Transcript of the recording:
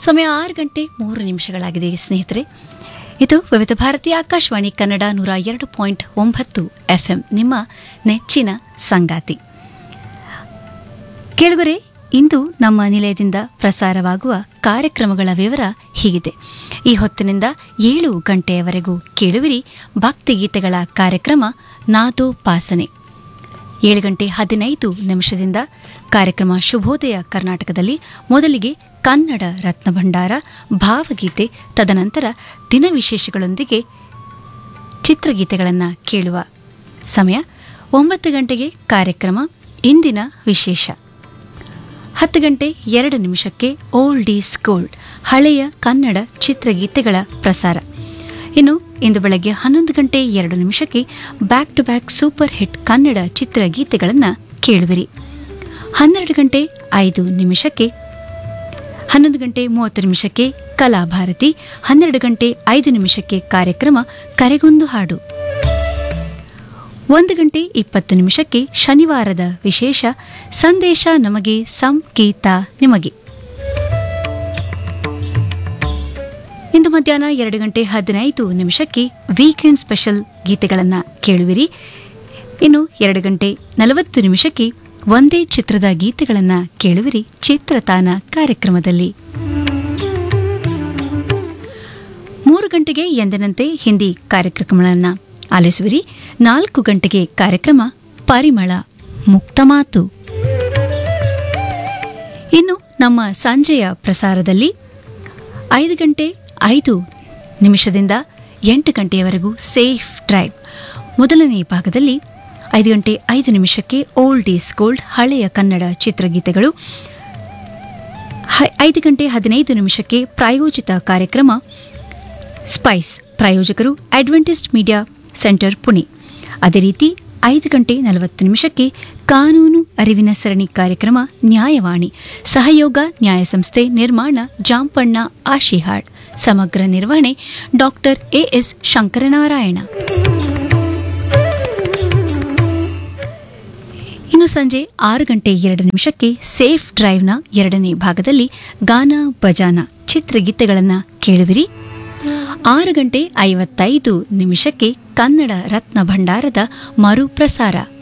ಸಮಯ ಆರು ಗಂಟೆ ಮೂರು ನಿಮಿಷಗಳಾಗಿದೆ ಸ್ನೇಹಿತರೆ ಇದು ವಿವಿಧ ಭಾರತೀಯ ಆಕಾಶವಾಣಿ ಕನ್ನಡ ನೂರ ಎರಡು ಪಾಯಿಂಟ್ ಒಂಬತ್ತು ಎಫ್ಎಂ ನಿಮ್ಮ ನೆಚ್ಚಿನ ಸಂಗಾತಿ ಕೇಳುಗರೆ ಇಂದು ನಮ್ಮ ನಿಲಯದಿಂದ ಪ್ರಸಾರವಾಗುವ ಕಾರ್ಯಕ್ರಮಗಳ ವಿವರ ಹೀಗಿದೆ ಈ ಹೊತ್ತಿನಿಂದ ಏಳು ಗಂಟೆಯವರೆಗೂ ಕೇಳುವಿರಿ ಭಕ್ತಿಗೀತೆಗಳ ಕಾರ್ಯಕ್ರಮ ನಾದೋಪಾಸನೆ ಏಳು ಗಂಟೆ ಹದಿನೈದು ನಿಮಿಷದಿಂದ ಕಾರ್ಯಕ್ರಮ ಶುಭೋದಯ ಕರ್ನಾಟಕದಲ್ಲಿ ಮೊದಲಿಗೆ ಕನ್ನಡ ರತ್ನಭಂಡಾರ ಭಾವಗೀತೆ ತದನಂತರ ದಿನವಿಶೇಷಗಳೊಂದಿಗೆ ಚಿತ್ರಗೀತೆಗಳನ್ನು ಕೇಳುವ ಸಮಯ ಒಂಬತ್ತು ಗಂಟೆಗೆ ಕಾರ್ಯಕ್ರಮ ಇಂದಿನ ವಿಶೇಷ ಹತ್ತು ಗಂಟೆ ಎರಡು ನಿಮಿಷಕ್ಕೆ ಓಲ್ಡ್ ಈಸ್ ಗೋಲ್ಡ್ ಹಳೆಯ ಕನ್ನಡ ಚಿತ್ರಗೀತೆಗಳ ಪ್ರಸಾರ ಇನ್ನು ಇಂದು ಬೆಳಗ್ಗೆ ಹನ್ನೊಂದು ಗಂಟೆ ಎರಡು ನಿಮಿಷಕ್ಕೆ back to back super hit Kannada ಚಿತ್ರಗೀತೆಗಳನ್ನು ಕೇಳುವಿರಿ ಹನ್ನೆರಡು ಗಂಟೆ ಐದು ನಿಮಿಷಕ್ಕೆ ಹನ್ನೊಂದು ಗಂಟೆ ಮೂವತ್ತು ನಿಮಿಷಕ್ಕೆ ಕಲಾಭಾರತಿ ಹನ್ನೆರಡು ಗಂಟೆ ಐದು ನಿಮಿಷಕ್ಕೆ ಕಾರ್ಯಕ್ರಮ ಕರೆಗೊಂದು ಹಾಡು ಒಂದು ಗಂಟೆ ಇಪ್ಪತ್ತು ನಿಮಿಷಕ್ಕೆ ಶನಿವಾರದ ವಿಶೇಷ ಸಂದೇಶ ನಮಗೆ ಸಂಗೀತ ನಿಮಗೆ ಇಂದು ಮಧ್ಯಾಹ್ನ ಎರಡು ಗಂಟೆ ಹದಿನೈದು ನಿಮಿಷಕ್ಕೆ ವೀಕೆಂಡ್ ಸ್ಪೆಷಲ್ ಗೀತೆಗಳನ್ನು ಕೇಳುವಿರಿ ಇನ್ನು ಎರಡು ಗಂಟೆ ನಲವತ್ತು ನಿಮಿಷಕ್ಕೆ ಒಂದೇ ಚಿತ್ರದ ಗೀತೆಗಳನ್ನು ಕೇಳುವಿರಿ ಚಿತ್ರತಾನ ಕಾರ್ಯಕ್ರಮದಲ್ಲಿ ಮೂರು ಗಂಟೆಗೆ ಎಂದಿನಂತೆ ಹಿಂದಿ ಕಾರ್ಯಕ್ರಮಗಳನ್ನು ಆಲಿಸುವಿರಿ ನಾಲ್ಕು ಗಂಟೆಗೆ ಕಾರ್ಯಕ್ರಮ ಪರಿಮಳ ಮುಕ್ತ ಮಾತು ಇನ್ನು ನಮ್ಮ ಸಂಜೆಯ ಪ್ರಸಾರದಲ್ಲಿ ಐದು ಗಂಟೆ ಐದು ನಿಮಿಷದಿಂದ ಎಂಟು ಗಂಟೆಯವರೆಗೂ ಸೇಫ್ ಡ್ರೈವ್ ಮೊದಲನೇ ಭಾಗದಲ್ಲಿ ಐದು ಗಂಟೆ ಐದು ನಿಮಿಷಕ್ಕೆ ಓಲ್ಡ್ ಈಸ್ ಗೋಲ್ಡ್ ಹಳೆಯ ಕನ್ನಡ ಚಿತ್ರಗೀತೆಗಳು ಹ- ಐದು ಗಂಟೆ ಹದಿನೈದು ನಿಮಿಷಕ್ಕೆ ಪ್ರಾಯೋಜಿತ ಕಾರ್ಯಕ್ರಮ ಸ್ಪೈಸ್ ಪ್ರಾಯೋಜಕರು ಅಡ್ವೆಂಟಿಸ್ಟ್ ಮೀಡಿಯಾ ಸೆಂಟರ್ ಪುಣೆ ಅದೇ ರೀತಿ ಐದು ಗಂಟೆ ನಲವತ್ತು ನಿಮಿಷಕ್ಕೆ ಕಾನೂನು ಅರಿವಿನ ಸರಣಿ ಕಾರ್ಯಕ್ರಮ ನ್ಯಾಯವಾಣಿ ಸಹಯೋಗ ನ್ಯಾಯ ಸಂಸ್ಥೆ ನಿರ್ಮಾಣ ಜಾಂಪಣ್ಣ ಆಶಿಹಾಳ್ ಸಮಗ್ರ ನಿರ್ವಹಣೆ ಡಾಕ್ಟರ್ ಎಎಸ್ ಶಂಕರನಾರಾಯಣ ಇನ್ನು ಸಂಜೆ ಆರು ಗಂಟೆ ಎರಡು ನಿಮಿಷಕ್ಕೆ ಸೇಫ್ ಡ್ರೈವ್ನ ಎರಡನೇ ಭಾಗದಲ್ಲಿ ಗಾನ ಬಜಾನ ಚಿತ್ರಗೀತೆಗಳನ್ನು ಕೇಳುವಿರಿ ಆರು ಗಂಟೆ ಐವತ್ತೈದು ನಿಮಿಷಕ್ಕೆ ಕನ್ನಡ ರತ್ನ ಭಂಡಾರದ ಮರುಪ್ರಸಾರ